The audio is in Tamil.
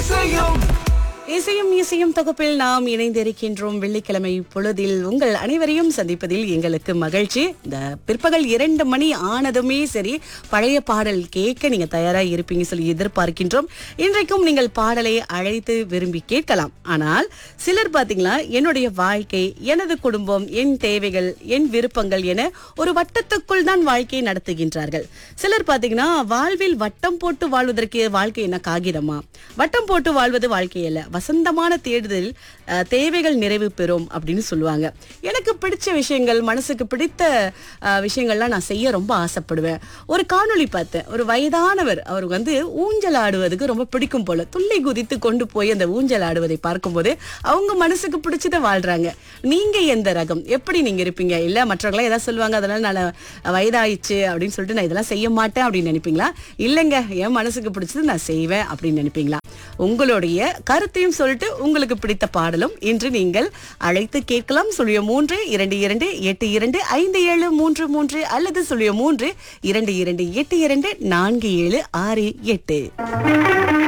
இசையும் இசையும் இசையும் தொகுப்பில் நாம் இணைந்திருக்கின்றோம் வெள்ளிக்கிழமை பொழுதில் உங்கள் அனைவரையும் சந்திப்பதில் எங்களுக்கு மகிழ்ச்சி இந்த பிற்பகல் இரண்டு மணி ஆனதுமே சரி பழைய பாடல் கேட்க நீங்க தயாரா இருப்பீங்க சொல்லி எதிர்பார்க்கின்றோம் இன்றைக்கும் நீங்கள் பாடலை அழைத்து விரும்பி கேட்கலாம் ஆனால் சிலர் பாத்தீங்களா என்னுடைய வாழ்க்கை எனது குடும்பம் என் தேவைகள் என் விருப்பங்கள் என ஒரு வட்டத்துக்குள் தான் வாழ்க்கையை நடத்துகின்றார்கள் சிலர் பாத்தீங்கன்னா வாழ்வில் வட்டம் போட்டு வாழ்வதற்கு வாழ்க்கை என்ன காகிதமா வட்டம் போட்டு வாழ்வது வாழ்க்கை அல்ல வசந்தமான தேடுதல் அஹ், தேவைகள் நிறைவு பெறும் அப்படின்னு சொல்லுவாங்க எனக்கு பிடிச்ச விஷயங்கள் மனசுக்கு பிடித்த அஹ், விஷயங்கள்லாம் நான் செய்ய ரொம்ப ஆசைப்படுவேன் ஒரு காணொளி பார்த்தேன் ஒரு வயதானவர் அவர் வந்து ஊஞ்சல் ஆடுவதுக்கு ரொம்ப பிடிக்கும் போல துள்ளி குதித்து கொண்டு போய் அந்த ஊஞ்சல் ஆடுவதை பார்க்கும்போது அவங்க மனசுக்கு பிடிச்சத வாழ்றாங்க நீங்க எந்த ரகம் எப்படி நீங்க இருப்பீங்க இல்ல மற்றவங்களாம் ஏதாவது சொல்லுவாங்க அதனால நான் வயதாயிடுச்சு அப்படின்னு சொல்லிட்டு நான் இதெல்லாம் செய்ய மாட்டேன் அப்படின்னு நினைப்பீங்களா இல்லைங்க என் மனசுக்கு பிடிச்சது நான் செய்வேன் அப்படின்னு நினைப்பீங்களா உங்களுடைய கருத்தையும் சொல்லிட்டு உங்களுக்கு பிடித்த பாடலும் இன்று நீங்கள் அழைத்து கேட்கலாம் சொல்லிய மூன்று இரண்டு இரண்டு எட்டு இரண்டு ஐந்து ஏழு மூன்று மூன்று அல்லது சொல்லிய மூன்று இரண்டு இரண்டு எட்டு இரண்டு நான்கு ஏழு ஆறு எட்டு